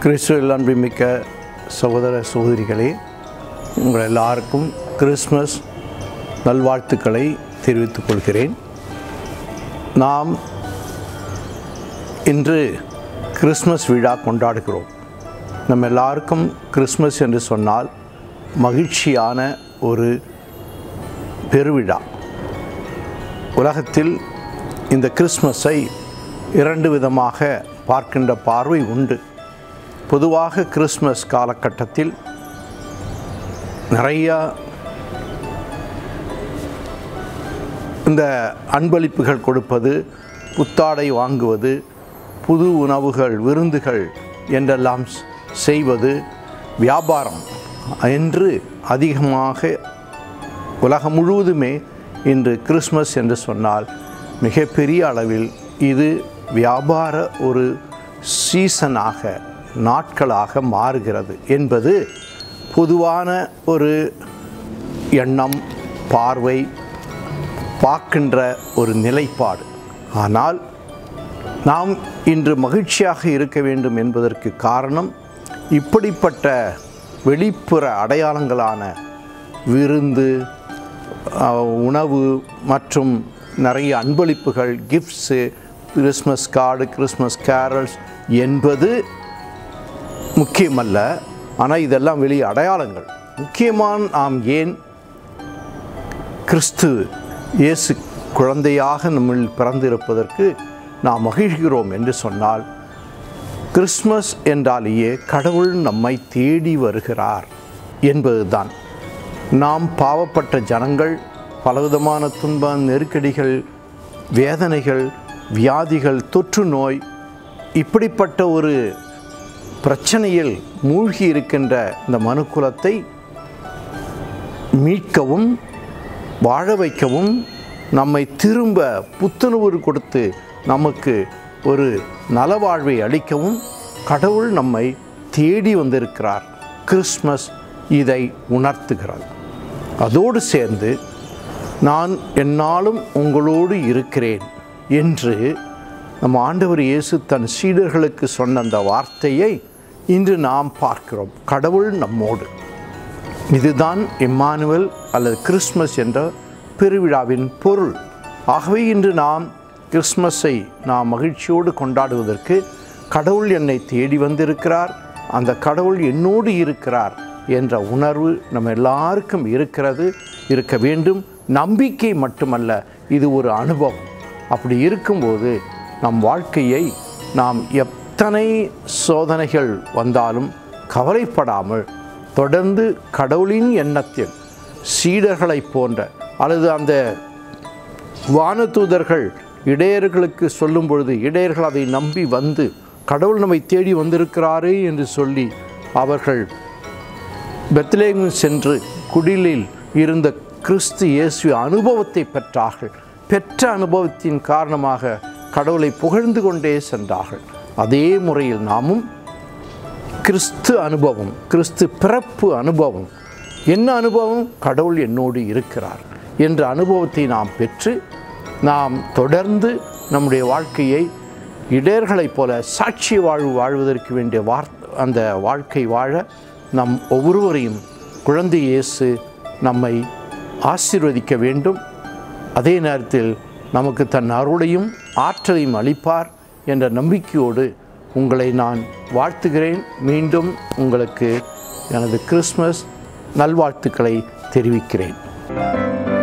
கிறிஸ்துவில் அன்புமிக்க சகோதர சகோதரிகளே உங்கள் எல்லாருக்கும் கிறிஸ்மஸ் நல்வாழ்த்துக்களை தெரிவித்துக் கொள்கிறேன் நாம் இன்று கிறிஸ்மஸ் விழா கொண்டாடுகிறோம் நம்ம எல்லாருக்கும் கிறிஸ்மஸ் என்று சொன்னால் மகிழ்ச்சியான ஒரு பெருவிழா உலகத்தில் இந்த கிறிஸ்மஸை இரண்டு விதமாக பார்க்கின்ற பார்வை உண்டு பொதுவாக கிறிஸ்மஸ் காலகட்டத்தில் நிறையா இந்த அன்பளிப்புகள் கொடுப்பது புத்தாடை வாங்குவது புது உணவுகள் விருந்துகள் என்றெல்லாம் ஸ்- செய்வது வியாபாரம் என்று அதிகமாக உலகம் முழுவதுமே இன்று கிறிஸ்மஸ் என்று சொன்னால் மிகப்பெரிய அளவில் இது வியாபார ஒரு சீசனாக நாட்களாக மாறுகிறது என்பது பொதுவான ஒரு எண்ணம் பார்வை பார்க்கின்ற ஒரு நிலைப்பாடு ஆனால் நாம் இன்று மகிழ்ச்சியாக இருக்க வேண்டும் என்பதற்கு காரணம் இப்படிப்பட்ட வெளிப்புற அடையாளங்களான விருந்து அஹ், உணவு மற்றும் நிறைய அன்பளிப்புகள் gifts Christmas card Christmas carols என்பது முக்கியமல்ல ஆனால் இதெல்லாம் வெளி அடையாளங்கள் முக்கியமான நாம் ஏன் கிறிஸ்து இயேசு குழந்தையாக நம்மில் பிறந்திருப்பதற்கு நாம் மகிழ்கிறோம் என்று சொன்னால் கிறிஸ்மஸ் என்றாலேயே கடவுள் நம்மை தேடி வருகிறார் என்பதுதான் நாம் பாவப்பட்ட ஜனங்கள் பலவிதமான துன்பம் நெருக்கடிகள் வேதனைகள் வியாதிகள் தொற்று நோய் இப்படிப்பட்ட ஒரு பிரச்சனையில் மூழ்கி இருக்கின்ற இந்த மனுக்குலத்தை மீட்கவும் வாழ வைக்கவும் நம்மை திரும்ப புத்துணர்வு கொடுத்து நமக்கு ஒரு நலவாழ்வை அளிக்கவும் கடவுள் நம்மை தேடி வந்திருக்கிறார் கிறிஸ்மஸ் இதை உணர்த்துகிறது அதோடு சேர்ந்து நான் என்னாலும் உங்களோடு இருக்கிறேன் என்று நம் ஆண்டவர் இயேசு தன் சீடர்களுக்கு சொன்ன அந்த வார்த்தையை இன்று நாம் பார்க்கிறோம் கடவுள் நம்மோடு இதுதான் இம்மானுவல் அல்லது கிறிஸ்மஸ் என்ற பெருவிழாவின் பொருள் ஆகவே இன்று நாம் கிறிஸ்மஸை நாம் மகிழ்ச்சியோடு கொண்டாடுவதற்கு கடவுள் என்னை தேடி வந்திருக்கிறார் அந்த கடவுள் என்னோடு இருக்கிறார் என்ற உணர்வு நம்ம எல்லாருக்கும் இருக்கிறது இருக்க வேண்டும் நம்பிக்கை மட்டுமல்ல இது ஒரு அனுபவம் அப்படி இருக்கும்போது நம் வாழ்க்கையை நாம் எத்தனை சோதனைகள் வந்தாலும் கவலைப்படாமல் தொடர்ந்து கடவுளின் எண்ணத்தில் சீடர்களைப் போன்ற அல்லது அந்த வானதூதர்கள் இடையர்களுக்கு சொல்லும் பொழுது இடையர்கள் அதை நம்பி வந்து கடவுள் நம்மை தேடி வந்திருக்கிறாரே என்று சொல்லி அவர்கள் பெத்லேகம் சென்று குடிலில் இருந்த கிறிஸ்து இயேசு அனுபவத்தை பெற்றார்கள் பெற்ற அனுபவத்தின் காரணமாக கடவுளை புகழ்ந்து கொண்டே சென்றார்கள் அதே முறையில் நாமும் கிறிஸ்து அனுபவம் கிறிஸ்து பிறப்பு அனுபவம் என்ன அனுபவம் கடவுள் என்னோடு இருக்கிறார் என்ற அனுபவத்தை நாம் பெற்று நாம் தொடர்ந்து நம்முடைய வாழ்க்கையை இடர்களைப் போல சாட்சி வாழ்வு வாழ்வதற்கு வேண்டிய வார் அந்த வாழ்க்கை வாழ நம் ஒவ்வொருவரையும் குழந்தை இயேசு நம்மை ஆசீர்வதிக்க வேண்டும் அதே நேரத்தில் நமக்கு தன் அருளையும் ஆற்றலையும் அளிப்பார் என்ற நம்பிக்கையோடு உங்களை நான் வாழ்த்துகிறேன் மீண்டும் உங்களுக்கு எனது கிறிஸ்மஸ் நல்வாழ்த்துக்களை தெரிவிக்கிறேன்